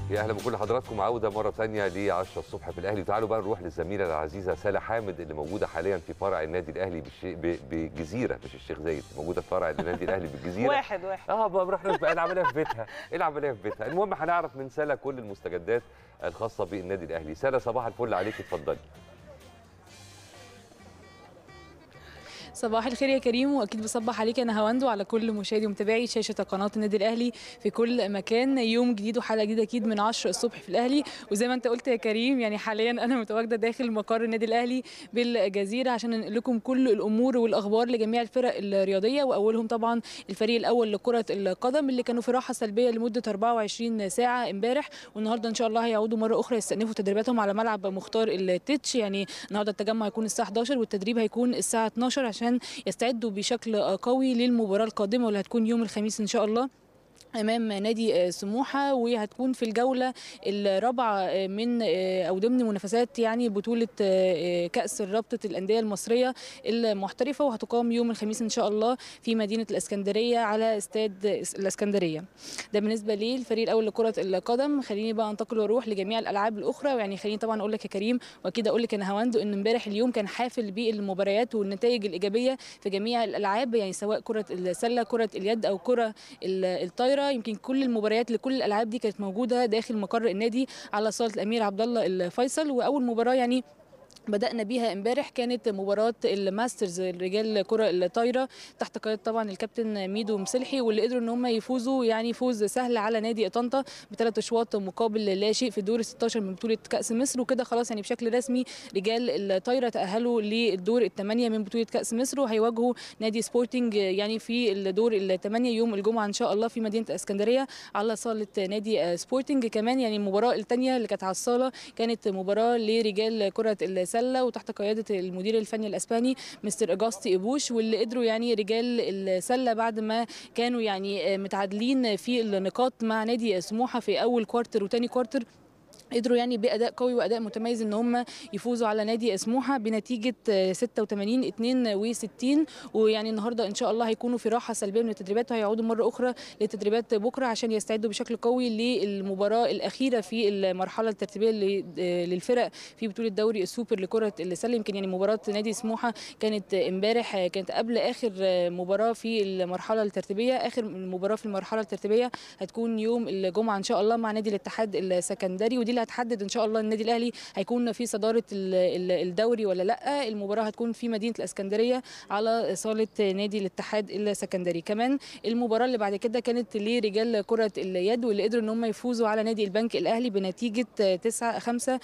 يا اهلا بكل حضراتكم عوده مره ثانيه ل 10 الصبح في الاهلي تعالوا بقى نروح للزميله العزيزه ساله حامد اللي موجوده حاليا في فرع النادي الاهلي بالش... ب... بجزيره مش الشيخ زايد موجوده في فرع النادي الاهلي بالجزيره واحد واحد اه بقى رحنا بقى العمليه في بيتها ايه العمليه في بيتها المهم هنعرف من ساله كل المستجدات الخاصه بالنادي الاهلي ساله صباح الفل عليك اتفضلي صباح الخير يا كريم واكيد بصبح عليك انا هواند وعلى كل مشاهدي ومتابعي شاشه قناه النادي الاهلي في كل مكان يوم جديد وحلقه جديده اكيد من 10 الصبح في الاهلي وزي ما انت قلت يا كريم يعني حاليا انا متواجده داخل مقر النادي الاهلي بالجزيره عشان ننقل لكم كل الامور والاخبار لجميع الفرق الرياضيه واولهم طبعا الفريق الاول لكره القدم اللي كانوا في راحه سلبيه لمده 24 ساعه امبارح والنهارده ان شاء الله هيعودوا مره اخرى يستأنفوا تدريباتهم على ملعب مختار التتش يعني النهارده التجمع هيكون الساعه 11 والتدريب هيكون الساعه 12 عشان يستعدوا بشكل قوي للمباراه القادمه واللي هتكون يوم الخميس ان شاء الله امام نادي سموحه وهتكون في الجوله الرابعه من او ضمن منافسات يعني بطوله كاس رابطه الانديه المصريه المحترفه وهتقام يوم الخميس ان شاء الله في مدينه الاسكندريه على استاد الاسكندريه ده بالنسبه للفريق الاول لكره القدم خليني بقى انتقل واروح لجميع الالعاب الاخرى يعني خليني طبعا اقول لك يا كريم واكيد اقول لك انا هواندو ان امبارح اليوم كان حافل بالمباريات والنتائج الايجابيه في جميع الالعاب يعني سواء كره السله كره اليد او كره الطايره يمكن كل المباريات لكل الالعاب دي كانت موجوده داخل مقر النادي على صاله الامير عبد الله الفيصل واول مباراه يعني بدأنا بيها امبارح كانت مباراة الماسترز الرجال كرة الطايرة تحت قيادة طبعا الكابتن ميدو مسلحي واللي قدروا ان هم يفوزوا يعني فوز سهل على نادي طنطا بثلاث اشواط مقابل لا شيء في دور 16 من بطولة كأس مصر وكده خلاص يعني بشكل رسمي رجال الطايرة تأهلوا للدور الثمانية من بطولة كأس مصر وهيواجهوا نادي سبورتنج يعني في الدور الثمانية يوم الجمعة ان شاء الله في مدينة الاسكندرية على صالة نادي سبورتنج كمان يعني المباراة الثانية اللي كانت على الصالة كانت مباراة لرجال كرة السله وتحت قياده المدير الفني الاسباني مستر اجاستي ايبوش واللي قدروا يعني رجال السله بعد ما كانوا يعني متعادلين في النقاط مع نادي سموحه في اول كوارتر وثاني كوارتر قدروا يعني باداء قوي واداء متميز ان هم يفوزوا على نادي سموحه بنتيجه 86 62 ويعني النهارده ان شاء الله هيكونوا في راحه سلبيه من التدريبات وهيعودوا مره اخرى للتدريبات بكره عشان يستعدوا بشكل قوي للمباراه الاخيره في المرحله الترتيبيه للفرق في بطوله دوري السوبر لكره السله يمكن يعني مباراه نادي سموحه كانت امبارح كانت قبل اخر مباراه في المرحله الترتيبيه اخر مباراه في المرحله الترتيبيه هتكون يوم الجمعه ان شاء الله مع نادي الاتحاد السكندري ودي اللي هتحدد ان شاء الله النادي الاهلي هيكون في صداره الدوري ولا لا المباراه هتكون في مدينه الاسكندريه على صاله نادي الاتحاد السكندري كمان المباراه اللي بعد كده كانت لرجال كره اليد واللي قدروا ان هم يفوزوا على نادي البنك الاهلي بنتيجه 9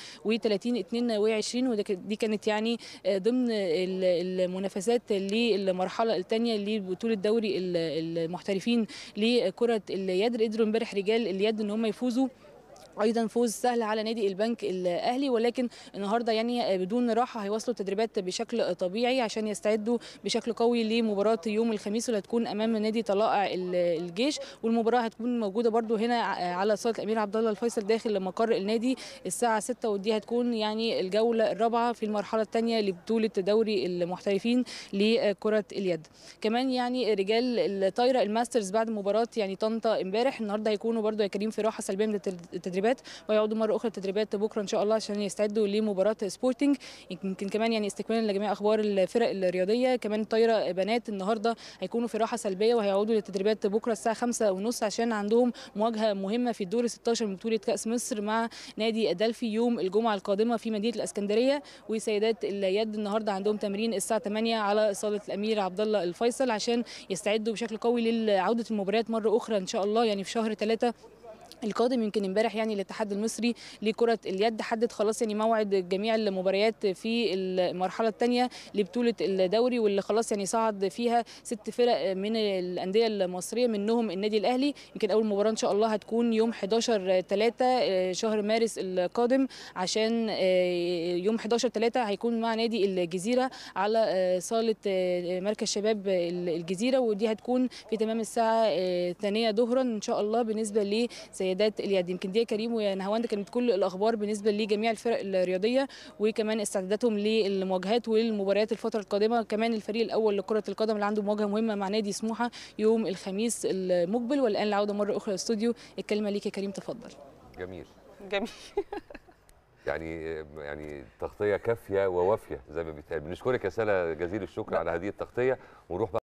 35 22 ودي كانت يعني ضمن المنافسات للمرحله الثانيه لبطوله دوري المحترفين لكره اليد قدروا امبارح رجال اليد ان هم يفوزوا ايضا فوز سهل على نادي البنك الاهلي ولكن النهارده يعني بدون راحه هيواصلوا التدريبات بشكل طبيعي عشان يستعدوا بشكل قوي لمباراه يوم الخميس اللي هتكون امام نادي طلائع الجيش والمباراه هتكون موجوده برده هنا على صاله الامير عبد الله الفيصل داخل مقر النادي الساعه 6 ودي هتكون يعني الجوله الرابعه في المرحله الثانيه لبطوله دوري المحترفين لكره اليد كمان يعني رجال الطايره الماسترز بعد مباراه يعني طنطا امبارح النهارده هيكونوا برده يا كريم في راحه سلبيه من التدريبات التدريبات ويعودوا مره اخرى التدريبات بكره ان شاء الله عشان يستعدوا لمباراه سبورتنج يمكن كمان يعني استكمالا لجميع اخبار الفرق الرياضيه كمان طايره بنات النهارده هيكونوا في راحه سلبيه وهيعودوا للتدريبات بكره الساعه 5 ونص عشان عندهم مواجهه مهمه في الدور 16 من بطوله كاس مصر مع نادي ادلفي يوم الجمعه القادمه في مدينه الاسكندريه وسيدات اليد النهارده عندهم تمرين الساعه 8 على صاله الامير عبد الله الفيصل عشان يستعدوا بشكل قوي لعوده المباريات مره اخرى ان شاء الله يعني في شهر 3 القادم يمكن امبارح يعني الاتحاد المصري لكره اليد حدد خلاص يعني موعد جميع المباريات في المرحله الثانيه لبطوله الدوري واللي خلاص يعني صعد فيها ست فرق من الانديه المصريه منهم النادي الاهلي يمكن اول مباراه ان شاء الله هتكون يوم 11 3 شهر مارس القادم عشان يوم 11 3 هيكون مع نادي الجزيره على صاله مركز شباب الجزيره ودي هتكون في تمام الساعه الثانيه ظهرا ان شاء الله بالنسبه لسيدات اليد يمكن دي يا كريم ويا نهاوند كانت كل الاخبار بالنسبه لجميع الفرق الرياضيه وكمان استعداداتهم للمواجهات والمباريات الفتره القادمه كمان الفريق الاول لكره القدم اللي عنده مواجهه مهمه مع نادي سموحه يوم الخميس المقبل والان العوده مره اخرى للاستوديو الكلمه ليك يا كريم تفضل جميل جميل يعني يعني تغطيه كافيه ووافيه زي ما بيتقال بنشكرك يا سلا جزيل الشكر على هذه التغطيه ونروح بقى